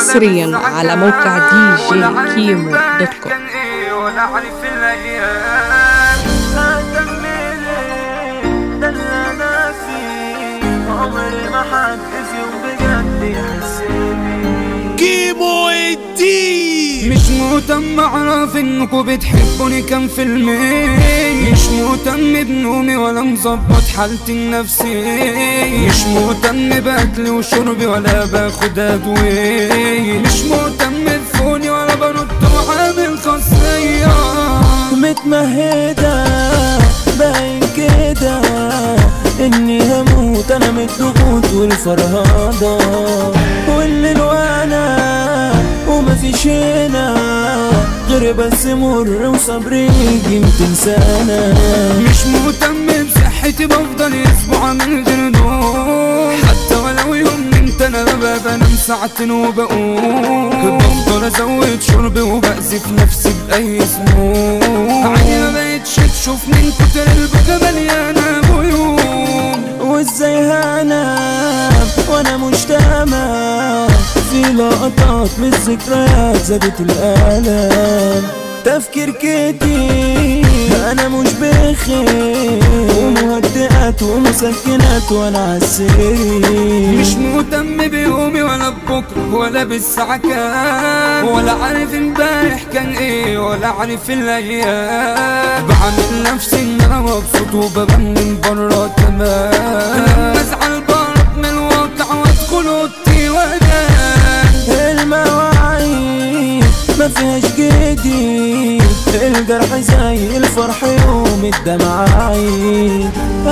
حصريا على موقع دي جي كيمو دوت كوم كان ايه ولا عارف الايام هتكملي ده اللي انا فيه عمري ما حد في يوم بجد يحس بيه كيمو الدين مش مهتم اعرف انكوا بتحبوني كام في المية مش مهتم بنومي ولا مظبط حالتي النفسية مش مهتم باكلي وشربي ولا باخد ادوية مش مهتم بفوني ولا برد وعامل خاصية متمهدة باين كده اني هموت انا من الضغوط والفرهدة والليل وانا ومفيش هنا غير بس مر وصبري يجي 200 سنة مش مهتم بصحتي بفضل اسبوع من غير نوم حتى ولو يوم نمت انا ببقى بنام ساعتين وبقوم بفضل ازود شربي وبأذف نفسي بأي سموم عيني ما بقتش تشوف من كتر البكا مليانة غيوم وازاي هنام وانا مش تمام في لقطات من الذكريات زادت الالم تفكير كتير انا مش بخير ومهدئات ومسكنات وانا عالسرير مش مهتم بيومي ولا ببكرة ولا بالساعة كام ولا عارف امبارح كان ايه ولا عارف الايام بعمل نفسي ان انا مبسوط وببان من برا تمام لما ازعل بهرب من الواقع وادخل اوضتي وانام المواعيد ما فيهاش جديد الجرح زي الفرح يوم الدمعايد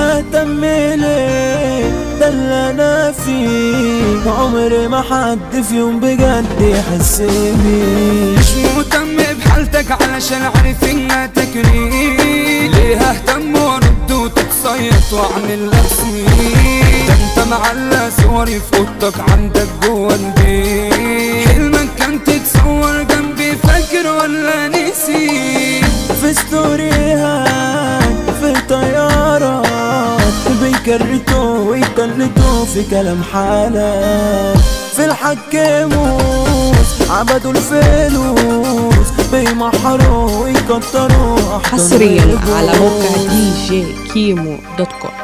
هتملي ده اللي انا فيه عمري ما حد في يوم بجد يحس بيه مش مهتم بحالتك علشان عارف انها تكريم ليه اهتم وارد وتتصيط واعمل لك سنين ده انت معلق صوري في اوضتك عندك جوه البيت حلمك كان تتصور جنبي فاكر ولا نسيت في ستوريهات في طيارات بيكرتوا ويكلتوا في كلام حالات في الحكموس عبدوا الفلوس بيمحروا ويكتروا أحضان حصريا على البوس. موقع دي جي كيمو دوت كوم